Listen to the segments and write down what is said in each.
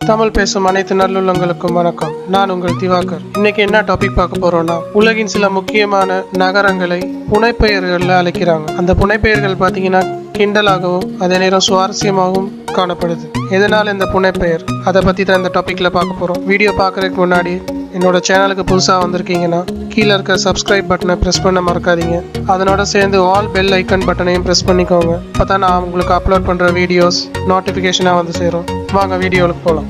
தமிழ் பேசும் அனைத்து நல்லுள்ளங்களுக்கும் வணக்கம் நான் உங்கள் திவாகர் இன்னைக்கு என்ன டாபிக் பார்க்க போறோம்னா உலகின் சில முக்கியமான நகரங்களை புனைப்பெயர்கள்ல அழைக்கிறாங்க அந்த புனைப்பெயர்கள் பார்த்தீங்கன்னா கிண்டலாகவும் அதே நேரம் சுவாரஸ்யமாகவும் காணப்படுது எதனால் இந்த புனைப்பெயர் அதை பற்றி தான் இந்த டாப்பிக்கில் பார்க்க போகிறோம் வீடியோ பார்க்குறதுக்கு முன்னாடி என்னோட சேனலுக்கு புதுசாக வந்திருக்கீங்கன்னா கீழே இருக்க சப்ஸ்கிரைப் பட்டனை ப்ரெஸ் பண்ண மறக்காதீங்க அதனோட சேர்ந்து ஆல் பெல் ஐக்கன் பட்டனையும் ப்ரெஸ் பண்ணிக்கோங்க அப்போ தான் நான் உங்களுக்கு அப்லோட் பண்ணுற வீடியோஸ் நோட்டிஃபிகேஷனாக வந்து சேரும் வாங்க வீடியோவுக்கு போகலாம்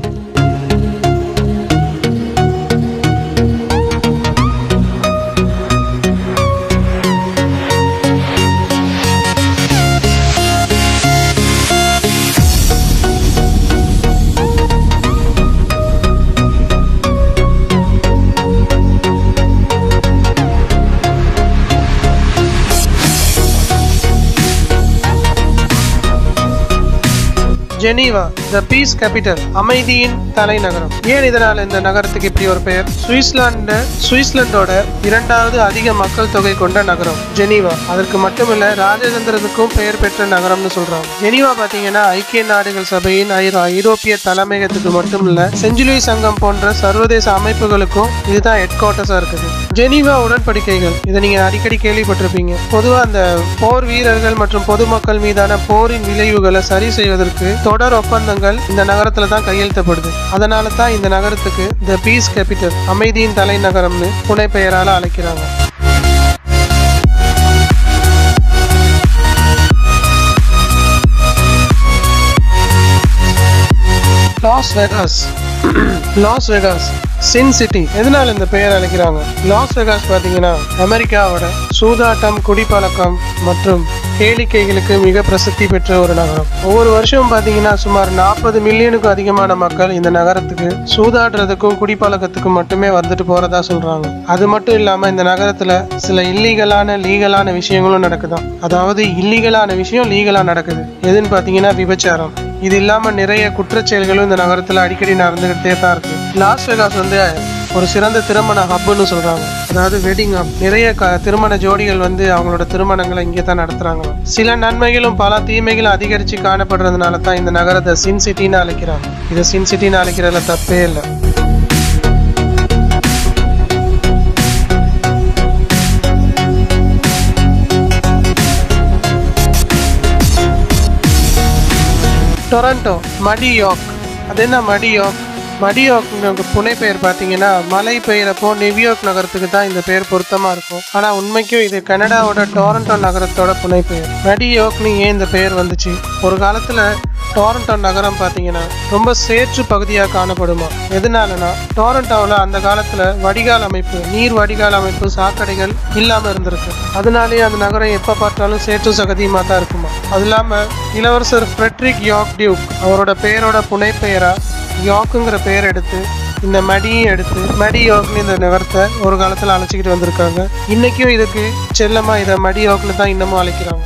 ஜெனீவா த பீஸ் கேபிட்டல் அமைதியின் தலைநகரம் ஏன் இதனால் இந்த நகரத்துக்கு இப்படி ஒரு பெயர் சுவிட்சர்லாந்து சுவிட்சர்லாந்தோட இரண்டாவது அதிக மக்கள் தொகை கொண்ட நகரம் ஜெனீவா அதற்கு மட்டுமில்ல ராஜதந்திரத்துக்கும் பெயர் பெற்ற நகரம்னு சொல்றாங்க ஜெனீவா பாத்தீங்கன்னா ஐக்கிய நாடுகள் சபையின் ஐ- ஐரோப்பிய தலைமையகத்துக்கு மட்டுமில்ல செஞ்சுலி சங்கம் போன்ற சர்வதேச அமைப்புகளுக்கும் இதுதான் ஹெட் குவார்ட்டர்ஸா இருக்குது ஜெனீவா உடன்படிக்கைகள் இதை நீங்க அடிக்கடி கேள்விப்பட்டிருப்பீங்க பொதுவா அந்த போர் வீரர்கள் மற்றும் பொதுமக்கள் மீதான போரின் விளைவுகளை சரி செய்வதற்கு தொடர் ஒப்பந்தங்கள் இந்த நகரத்துல தான் கையெழுத்தப்படுது அதனால தான் இந்த நகரத்துக்கு த பீஸ் கேபிட்டல் அமைதியின் தலைநகரம்னு புனைப்பெயரால அழைக்கிறாங்க Las Vegas Las Vegas Sin City எதனால இந்த பெயர் அழைக்கிறாங்க லாஸ் வெகாஸ் பார்த்தீங்கன்னா அமெரிக்காவோட சூதாட்டம் குடிப்பழக்கம் மற்றும் கேளிக்கைகளுக்கு மிக பிரசித்தி பெற்ற ஒரு நகரம் ஒவ்வொரு வருஷமும் பார்த்தீங்கன்னா சுமார் நாற்பது மில்லியனுக்கும் அதிகமான மக்கள் இந்த நகரத்துக்கு சூதாடுறதுக்கும் குடிப்பழக்கத்துக்கும் மட்டுமே வந்துட்டு போறதா சொல்றாங்க அது மட்டும் இல்லாம இந்த நகரத்துல சில இல்லீகலான லீகலான விஷயங்களும் நடக்குதாம் அதாவது இல்லீகலான விஷயம் லீகலா நடக்குது எதுன்னு பார்த்தீங்கன்னா விபச்சாரம் இது இல்லாம நிறைய குற்றச்செயல்களும் இந்த நகரத்துல அடிக்கடி நடந்துகிட்டே தான் இருக்கு லாஸ் வெகாஸ் வந்து ஒரு சிறந்த திருமண ஹப்னு சொல்றாங்க அதாவது வெட்டிங் ஹப் நிறைய க- திருமண ஜோடிகள் வந்து அவங்களோட திருமணங்களை இங்கே தான் நடத்துறாங்க சில நன்மைகளும் பல தீமைகளும் அதிகரிச்சு காணப்படுறதுனால தான் இந்த நகரத்தை சின் சிட்டின்னு அழைக்கிறாங்க இதை சின் சிட்டின்னு அழைக்கிறதுல தப்பே இல்லை டொரண்டோ மடியாக் அது என்ன மடியாக் மடியாக் புனை பெயர் பார்த்தீங்கன்னா மழை பெய்யறப்போ நியூயார்க் நகரத்துக்கு தான் இந்த பெயர் பொருத்தமாக இருக்கும் ஆனால் உண்மைக்கும் இது கனடாவோட டொரண்டோ நகரத்தோட புனை பெயர் மடியாக்னு ஏன் இந்த பெயர் வந்துச்சு ஒரு காலத்தில் டொரண்டோ நகரம் பார்த்தீங்கன்னா ரொம்ப சேற்று பகுதியாக காணப்படுமா எதனாலனா டொரண்டோவில் அந்த காலத்தில் வடிகால் அமைப்பு நீர் வடிகால் அமைப்பு சாக்கடைகள் இல்லாமல் இருந்திருக்கு அதனாலேயே அந்த நகரம் எப்போ பார்த்தாலும் சேற்று சகதியுமாக தான் இருக்குமா அது இல்லாமல் இளவரசர் ஃப்ரெட்ரிக் யாக் டியூக் அவரோட பெயரோட புனைப்பெயரா யாக்குங்கிற பெயர் எடுத்து இந்த மடியும் எடுத்து மடி யோக்னு இந்த நகரத்தை ஒரு காலத்தில் அழைச்சிக்கிட்டு வந்திருக்காங்க இன்னைக்கும் இதுக்கு செல்லமா இதை மடி யோக்னு தான் இன்னமும் அழைக்கிறாங்க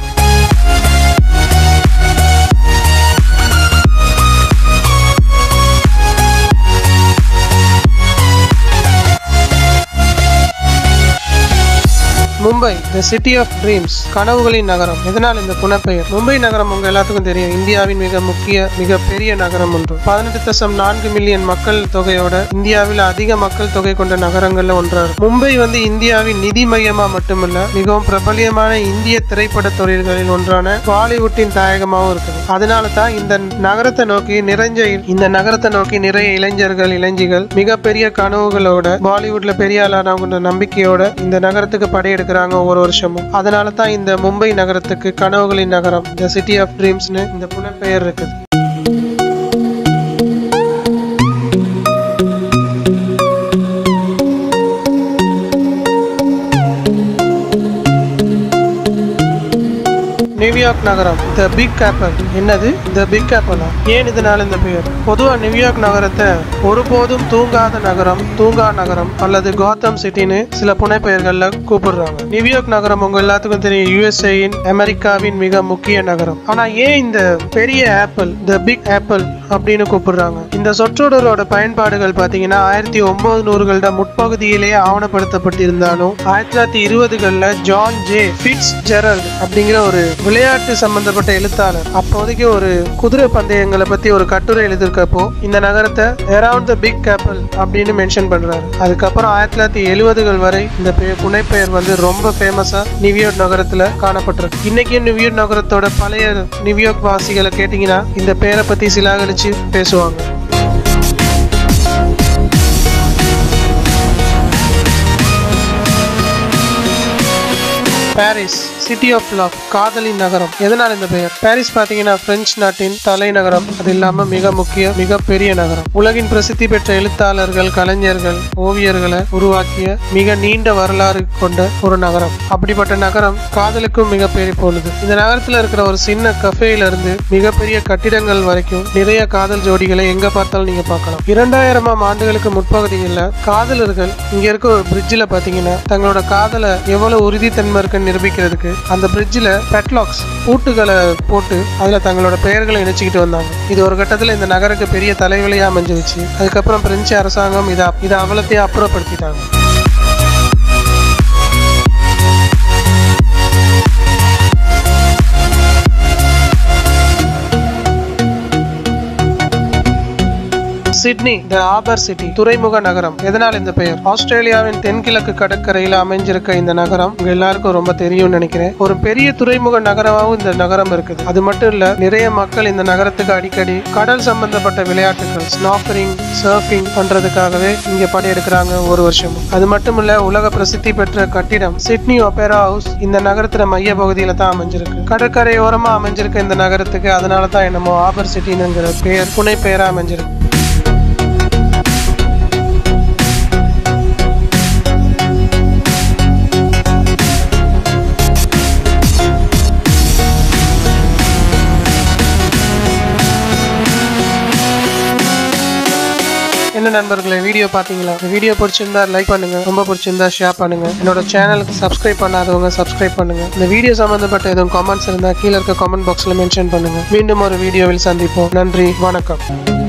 Mumbai the city of dreams கனவுகளின் நகரம் எதனால் இந்த புனப்பெயர் மும்பை நகரம் உங்க எல்லாத்துக்கும் தெரியும் இந்தியாவின் மிக முக்கிய மிக பெரிய நகரம் ஒன்று பதினெட்டு தசம் நான்கு மில்லியன் மக்கள் தொகையோட இந்தியாவில் அதிக மக்கள் தொகை கொண்ட நகரங்கள்ல ஒன்றா இருக்கு மும்பை வந்து இந்தியாவின் நிதி மையமா மட்டுமல்ல மிகவும் பிரபலியமான இந்திய திரைப்பட தொழில்களில் ஒன்றான பாலிவுட்டின் தாயகமாகவும் இருக்குது அதனால தான் இந்த நகரத்தை நோக்கி நிறைஞ்ச இந்த நகரத்தை நோக்கி நிறைய இளைஞர்கள் இளைஞிகள் மிகப்பெரிய கனவுகளோட பாலிவுட்ல பெரிய ஆளானவங்க நம்பிக்கையோட இந்த நகரத்துக்கு படையெடுக்கிறாங்க ஒவ்வொரு வருஷமும் அதனால தான் இந்த மும்பை நகரத்துக்கு கனவுகளின் நகரம் த சிட்டி ஆஃப் ட்ரீம்ஸ்னு இந்த புனப்பெயர் இருக்குது நியூயார்க் நகரம் த பிக் ஆப்பிள் என்னது த பிக் ஆப்பிளா ஏன் இதனால இந்த பெயர் பொதுவாக நியூயார்க் நகரத்தை ஒருபோதும் தூங்காத நகரம் தூங்கா நகரம் அல்லது காத்தம் சிட்டின்னு சில புனைப்பெயர்கள்ல கூப்பிடுறாங்க நியூயார்க் நகரம் உங்க எல்லாத்துக்கும் தெரியும் யுஎஸ்ஏயின் அமெரிக்காவின் மிக முக்கிய நகரம் ஆனா ஏன் இந்த பெரிய ஆப்பிள் த பிக் ஆப்பிள் அப்படின்னு கூப்பிடுறாங்க இந்த சொற்றொடரோட பயன்பாடுகள் பாத்தீங்கன்னா ஆயிரத்தி ஒன்பது நூறுகளோட முற்பகுதியிலேயே ஆவணப்படுத்தப்பட்டிருந்தாலும் ஆயிரத்தி தொள்ளாயிரத்தி இருபதுகளில் ஜான் ஜே ஃபிட்ஸ் ஜெரல்ட் அப்படிங்கிற ஒரு விளையாட்டு விளையாட்டு சம்பந்தப்பட்ட எழுத்தாளர் அப்போதைக்கு ஒரு குதிரை பந்தயங்களை பத்தி ஒரு கட்டுரை எழுதியிருக்கப்போ இந்த நகரத்தை அரவுண்ட் த பிக் கேபிள் அப்படின்னு மென்ஷன் பண்றாரு அதுக்கப்புறம் ஆயிரத்தி தொள்ளாயிரத்தி எழுபதுகள் வரை இந்த பெ- புனைப்பெயர் வந்து ரொம்ப ஃபேமஸா நியூயார்க் நகரத்துல காணப்பட்டிருக்கு இன்னைக்கு நியூயார்க் நகரத்தோட பழைய நியூயார்க் வாசிகளை கேட்டீங்கன்னா இந்த பெயரை பத்தி சிலாகலிச்சு பேசுவாங்க பாரிஸ் சிட்டி ஆஃப் லவ் காதலின் நகரம் எதனால் இந்த பெயர் பாரிஸ் பார்த்தீங்கன்னா பிரெஞ்சு நாட்டின் தலைநகரம் அது இல்லாம மிக முக்கிய மிக பெரிய நகரம் உலகின் பிரசித்தி பெற்ற எழுத்தாளர்கள் கலைஞர்கள் ஓவியர்களை உருவாக்கிய மிக நீண்ட வரலாறு கொண்ட ஒரு நகரம் அப்படிப்பட்ட நகரம் காதலுக்கும் மிக பெரிய போலுது இந்த நகரத்துல இருக்கிற ஒரு சின்ன கஃபேல இருந்து மிகப்பெரிய கட்டிடங்கள் வரைக்கும் நிறைய காதல் ஜோடிகளை எங்க பார்த்தாலும் நீங்க பார்க்கலாம் இரண்டாயிரமாம் ஆண்டுகளுக்கு முற்பகுதியில் காதலர்கள் இங்க இருக்க ஒரு பிரிட்ஜில் பாத்தீங்கன்னா தங்களோட காதலை எவ்வளவு உறுதித்தன்மை இருக்குன்னு நிரூபிக்கிறதுக்கு அந்த பிரிட்ஜில் பெட்லாக்ஸ் பூட்டுகளை போட்டு அதுல தங்களோட பெயர்களை இணைச்சிக்கிட்டு வந்தாங்க இது ஒரு கட்டத்துல இந்த நகருக்கு பெரிய தலைவலியா அமைஞ்சிருச்சு அதுக்கப்புறம் பிரெஞ்சு அரசாங்கம் இதை இதை அவலத்தையும் அப்புறப்படுத்திட்டாங்க சிட்னி த ஆபர் சிட்டி துறைமுக நகரம் எதனால் இந்த பெயர் ஆஸ்திரேலியாவின் தென்கிழக்கு கடற்கரையில் அமைஞ்சிருக்க இந்த நகரம் உங்க எல்லாருக்கும் ரொம்ப தெரியும்னு நினைக்கிறேன் ஒரு பெரிய துறைமுக நகரமாகவும் இந்த நகரம் இருக்குது அது மட்டும் இல்ல நிறைய மக்கள் இந்த நகரத்துக்கு அடிக்கடி கடல் சம்பந்தப்பட்ட விளையாட்டுகள் ஸ்னாஃபரிங் சர்ஃபிங் பண்றதுக்காகவே இங்க படையெடுக்கிறாங்க ஒரு வருஷமும் அது மட்டும் இல்ல உலக பிரசித்தி பெற்ற கட்டிடம் சிட்னி ஒபேரா ஹவுஸ் இந்த நகரத்துல மைய பகுதியில தான் அமைஞ்சிருக்கு கடற்கரையோரமா அமைஞ்சிருக்க இந்த நகரத்துக்கு அதனால தான் என்னமோ ஆபர் சிட்டினுங்கிற பெயர் புனை பெயரா அமைஞ்சிருக்கு என்ன நண்பர்களே வீடியோ பார்த்தீங்களா இந்த வீடியோ பிடிச்சிருந்தா லைக் பண்ணுங்க ரொம்ப பிடிச்சிருந்தா ஷேர் பண்ணுங்க என்னோட சேனலுக்கு சப்ஸ்கிரைப் பண்ணாதவங்க சப்ஸ்கிரைப் பண்ணுங்க இந்த வீடியோ சம்பந்தப்பட்ட எதுவும் காமெண்ட்ஸ் இருந்தால் கீழே இருக்க காமெண்ட் பாக்ஸ்ல மென்ஷன் பண்ணுங்க மீண்டும் ஒரு வீடியோவில் சந்திப்போம் நன்றி வணக்கம்